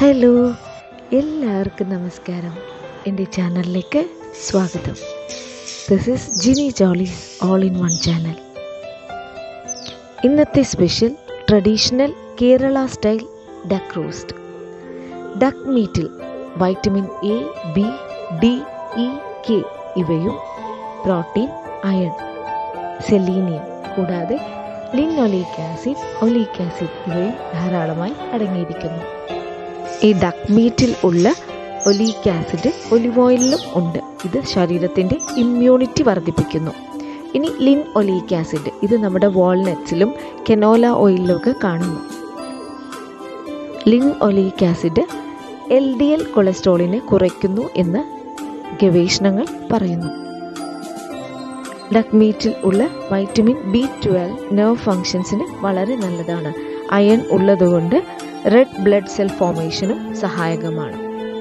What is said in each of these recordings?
hello എല്ലാവർക്കും നമസ്കാരം എൻ്റെ ചാനലിലേക്ക് സ്വാഗതം this is Jini Jolly's all in one channel ഇന്നത്തെ special traditional Kerala style duck roast duck മീറ്റിൽ vitamin A B D E K ഇവയും പ്രോട്ടീൻ അയൺ സെലീനിയം കൂടാതെ ലിനോലിക് ആസിഡ് ഒലീക് ആസിഡ് ഇവയും ധാരാളമായി അടങ്ങിയിരിക്കുന്നു ഈ ഡക്ക് മീറ്റിൽ ഉള്ള ഒലീക് ആസിഡ് ഒലിവ് ഓയിലിലും ഉണ്ട് ഇത് ശരീരത്തിൻ്റെ ഇമ്മ്യൂണിറ്റി വർദ്ധിപ്പിക്കുന്നു ഇനി ലിൻ ഒലീക് ആസിഡ് ഇത് നമ്മുടെ വാൾനട്ട്സിലും കെനോല ഓയിലിലും ഒക്കെ കാണുന്നു linoleic acid L D L കൊളസ്ട്രോളിനെ കുറയ്ക്കുന്നു എന്ന് ഗവേഷണങ്ങൾ പറയുന്നു ഡക്ക് മീറ്റിൽ ഉള്ള വൈറ്റമിൻ ബി ട്വൽവ് നെർവ് ഫങ്ഷൻസിന് വളരെ നല്ലതാണ് അയൺ ഉള്ളതുകൊണ്ട് റെഡ് ബ്ലഡ് സെൽ ഫോർമേഷനും സഹായകമാണ്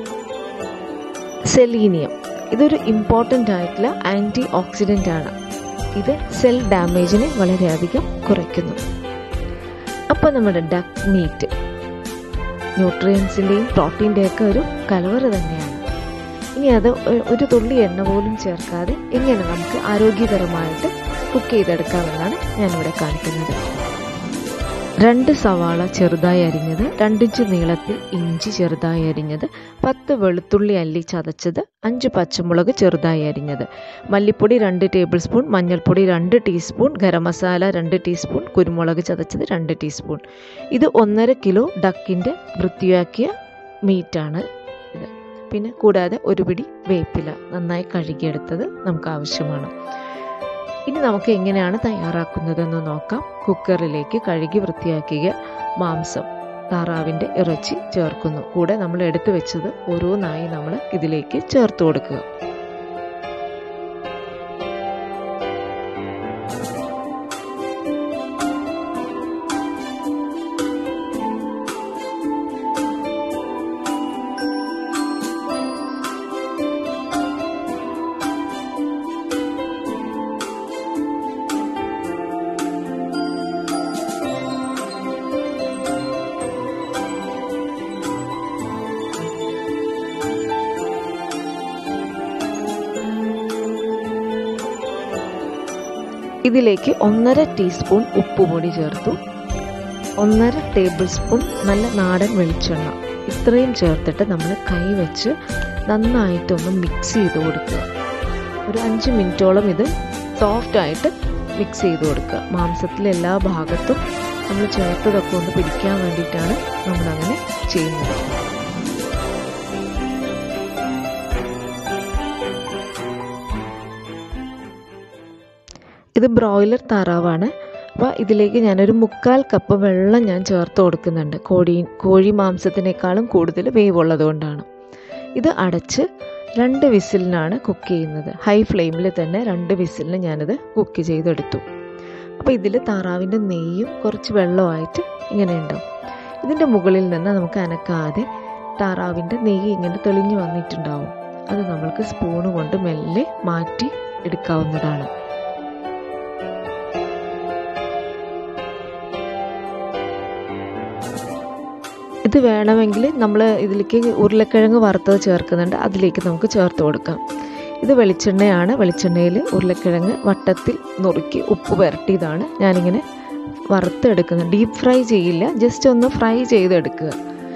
സെലീനിയം ഇതൊരു ഇമ്പോർട്ടൻ്റ് ആയിട്ടുള്ള ആൻറ്റി ഓക്സിഡൻ്റ് ആണ് ഇത് സെൽ ഡാമേജിനെ വളരെയധികം കുറയ്ക്കുന്നു അപ്പോൾ നമ്മുടെ ഡക്ക് മീറ്റ് ന്യൂട്രിയൻസിൻ്റെയും പ്രോട്ടീൻ്റെയൊക്കെ ഒരു കലവറ തന്നെയാണ് ഇനി അത് ഒരു തുള്ളി എണ്ണ പോലും ചേർക്കാതെ എങ്ങനെ നമുക്ക് ആരോഗ്യകരമായിട്ട് കുക്ക് ചെയ്തെടുക്കാമെന്നാണ് ഞാനിവിടെ കാണിക്കുന്നത് രണ്ട് സവാള ചെറുതായി അരിഞ്ഞത് രണ്ടിഞ്ച് നീളത്തിൽ ഇഞ്ചി ചെറുതായി അരിഞ്ഞത് പത്ത് വെളുത്തുള്ളി അല്ലി ചതച്ചത് അഞ്ച് പച്ചമുളക് ചെറുതായി അരിഞ്ഞത് മല്ലിപ്പൊടി രണ്ട് ടേബിൾ സ്പൂൺ മഞ്ഞൾപ്പൊടി രണ്ട് ടീസ്പൂൺ ഗരം മസാല രണ്ട് ടീസ്പൂൺ കുരുമുളക് ചതച്ചത് രണ്ട് ടീസ്പൂൺ ഇത് ഒന്നര കിലോ ഡക്കിൻ്റെ വൃത്തിയാക്കിയ മീറ്റാണ് ഇത് പിന്നെ കൂടാതെ ഒരു പിടി വേപ്പില നന്നായി കഴുകിയെടുത്തത് നമുക്ക് ആവശ്യമാണ് ഇനി നമുക്ക് എങ്ങനെയാണ് തയ്യാറാക്കുന്നതെന്ന് നോക്കാം കുക്കറിലേക്ക് കഴുകി വൃത്തിയാക്കിയ മാംസം താറാവിൻ്റെ ഇറച്ചി ചേർക്കുന്നു കൂടെ നമ്മൾ എടുത്തു വെച്ചത് ഓരോന്നായി നമ്മൾ ഇതിലേക്ക് ചേർത്ത് കൊടുക്കുക ഇതിലേക്ക് ഒന്നര ടീസ്പൂൺ ഉപ്പുപൊടി ചേർത്തു ഒന്നര ടേബിൾ സ്പൂൺ നല്ല നാടൻ വെളിച്ചെണ്ണ ഇത്രയും ചേർത്തിട്ട് നമ്മൾ കൈ വെച്ച് നന്നായിട്ടൊന്ന് മിക്സ് ചെയ്ത് കൊടുക്കുക ഒരു അഞ്ച് മിനിറ്റോളം ഇത് സോഫ്റ്റ് ആയിട്ട് മിക്സ് ചെയ്ത് കൊടുക്കുക മാംസത്തിലെ എല്ലാ ഭാഗത്തും നമ്മൾ ചേർത്തതൊക്കെ ഒന്ന് പിടിക്കാൻ വേണ്ടിയിട്ടാണ് നമ്മളങ്ങനെ ചെയ്യുന്നത് ഇത് ബ്രോയിലർ താറാവാണ് അപ്പോൾ ഇതിലേക്ക് ഞാനൊരു മുക്കാൽ കപ്പ് വെള്ളം ഞാൻ ചേർത്ത് കൊടുക്കുന്നുണ്ട് കോഴി കോഴി മാംസത്തിനേക്കാളും കൂടുതൽ വേവുള്ളത് കൊണ്ടാണ് ഇത് അടച്ച് രണ്ട് വിസിലിനാണ് കുക്ക് ചെയ്യുന്നത് ഹൈ ഫ്ലെയിമിൽ തന്നെ രണ്ട് വിസിലിന് ഞാനിത് കുക്ക് ചെയ്തെടുത്തു അപ്പോൾ ഇതിൽ താറാവിൻ്റെ നെയ്യും കുറച്ച് വെള്ളമായിട്ട് ഇങ്ങനെ ഉണ്ടാവും ഇതിൻ്റെ മുകളിൽ നിന്ന് നമുക്ക് അനക്കാതെ താറാവിൻ്റെ നെയ്യ് ഇങ്ങനെ തെളിഞ്ഞു വന്നിട്ടുണ്ടാവും അത് നമ്മൾക്ക് സ്പൂണ് കൊണ്ട് മെല്ലെ മാറ്റി എടുക്കാവുന്നതാണ് ഇത് വേണമെങ്കിൽ നമ്മൾ ഇതിലേക്ക് ഉരുളക്കിഴങ്ങ് വറുത്തത് ചേർക്കുന്നുണ്ട് അതിലേക്ക് നമുക്ക് ചേർത്ത് കൊടുക്കാം ഇത് വെളിച്ചെണ്ണയാണ് വെളിച്ചെണ്ണയിൽ ഉരുളക്കിഴങ്ങ് വട്ടത്തിൽ നുറുക്കി ഉപ്പ് പുരട്ടിയതാണ് ഞാനിങ്ങനെ വറുത്തെടുക്കുന്നത് ഡീപ്പ് ഫ്രൈ ചെയ്യില്ല ജസ്റ്റ് ഒന്ന് ഫ്രൈ ചെയ്തെടുക്കുക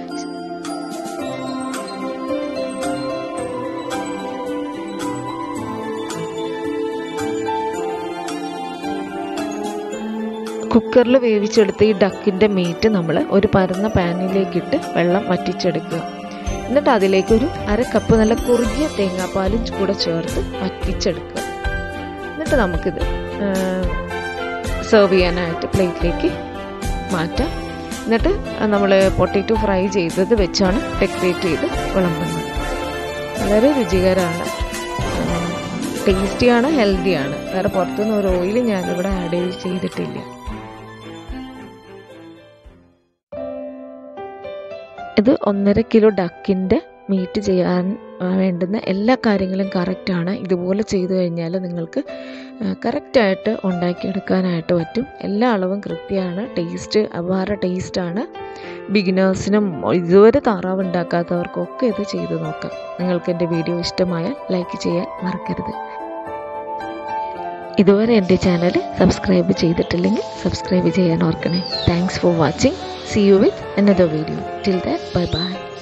കുക്കറിൽ വേവിച്ചെടുത്ത ഈ ഡക്കിൻ്റെ മീറ്റ് നമ്മൾ ഒരു പരന്ന പാനിലേക്കിട്ട് വെള്ളം വറ്റിച്ചെടുക്കുക എന്നിട്ട് അതിലേക്ക് ഒരു അര കപ്പ് നല്ല കുറുകിയ തേങ്ങാപ്പാലും കൂടെ ചേർത്ത് വറ്റിച്ചെടുക്കുക എന്നിട്ട് നമുക്കിത് സെർവ് ചെയ്യാനായിട്ട് പ്ലേറ്റിലേക്ക് മാറ്റാം എന്നിട്ട് നമ്മൾ പൊട്ടറ്റോ ഫ്രൈ ചെയ്തത് വെച്ചാണ് ഡെക്കറേറ്റ് ചെയ്ത് വിളമ്പുന്നത് വളരെ രുചികരമാണ് ടേസ്റ്റിയാണ് ഹെൽത്തിയാണ് വേറെ പുറത്തുനിന്ന് ഒരു ഓയിൽ ഞാനിവിടെ ആഡ് ചെയ്തിട്ടില്ല ഇത് ഒന്നര കിലോ ഡക്കിൻ്റെ മീറ്റ് ചെയ്യാൻ വേണ്ടുന്ന എല്ലാ കാര്യങ്ങളും കറക്റ്റാണ് ഇതുപോലെ ചെയ്തു കഴിഞ്ഞാൽ നിങ്ങൾക്ക് കറക്റ്റായിട്ട് ഉണ്ടാക്കിയെടുക്കാനായിട്ട് പറ്റും എല്ലാ അളവും കൃത്യമാണ് ടേസ്റ്റ് അപാര ടേസ്റ്റാണ് ബിഗിനേഴ്സിനും ഇതുവരെ താറാവ് ഉണ്ടാക്കാത്തവർക്കൊക്കെ ഇത് ചെയ്ത് നോക്കാം നിങ്ങൾക്ക് എൻ്റെ വീഡിയോ ഇഷ്ടമായാൽ ലൈക്ക് ചെയ്യാൻ മറക്കരുത് ഇതുവരെ എൻ്റെ ചാനൽ സബ്സ്ക്രൈബ് ചെയ്തിട്ടില്ലെങ്കിൽ സബ്സ്ക്രൈബ് ചെയ്യാൻ ഓർക്കണേ thanks for watching see you with another video till that bye by